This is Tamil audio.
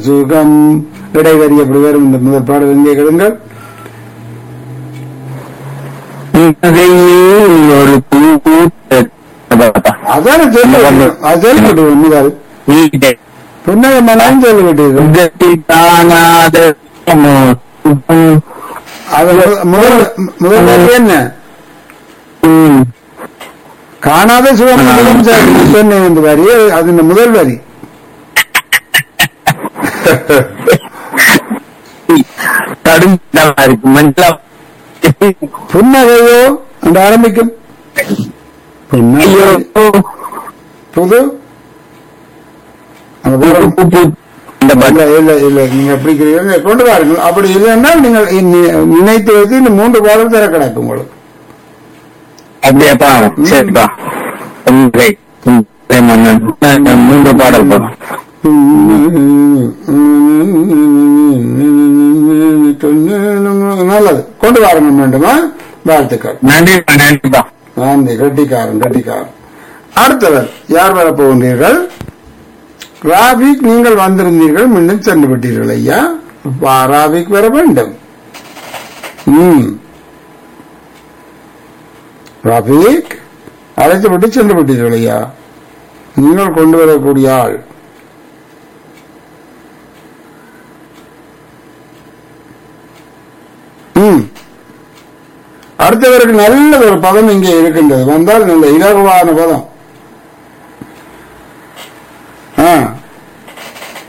சுகம் இடைவெளி அப்படி வரும் இந்த முதல் பாடல் எங்கே கேளுங்கள் புன்னகையில் ஒரு பூ பூத்த அதான சொல்ல அது சொல்லிவிட்டு முதல் வீட்டை புன்னகை மனம் சொல்லிவிட்டீர்கள் உதட்டி காணாத சுகம். அது முதல்- முதல் முதல் வரி என்ன ம். காணாத சுகம் முதலும் சரி, சொன்னேன் இந்த வரி அது இந்த முதல் வரி கடும் நல்லா இருக்கு மஞ்சளா புன்னகையோ என்று ஆரம்பிக்கும் புன்னகையோ ஐயோ புது அந்த பாடல் இந்த இல்ல பட்டம் இல்ல இல்ல நீங்க எப்படி இருக்கிறீங்க கொண்டு வாருங்கள் அப்படி இல்லைன்னா நீங்கள் நி- நினைத்து வைத்து இந்த மூன்று பாடல் தர கிடக்கும் உங்களுக்கு அப்படியாப்பா சரிப்பா புன்னகை. புன்னகை மன்னன். நான் மூன்று பாடல் போதும் நல்லது கொண்டு வாருங்கள் வேண்டுமா வாழ்த்துக்கள் நன்றி நன்றிப்பா நன்றி கட்டிக்காரன் கட்டிக்காரன் அடுத்தவர் யார் வரப் போகின்றீர்கள் ராபிக் நீங்கள் வந்திருந்தீர்கள் மீண்டும் சென்று விட்டீர்கள் ஐயா வா, ராபிக் வர வேண்டும் ம் ராபிக் அழைத்து விட்டு சென்று விட்டீர்கள் ஐயா நீங்கள் கொண்டு வரக்கூடிய ஆள் ம் அடுத்தவருக்கு நல்ல ஒரு பதம் இங்கே இருக்கின்றது வந்தால் நல்ல இலகுவான பதம்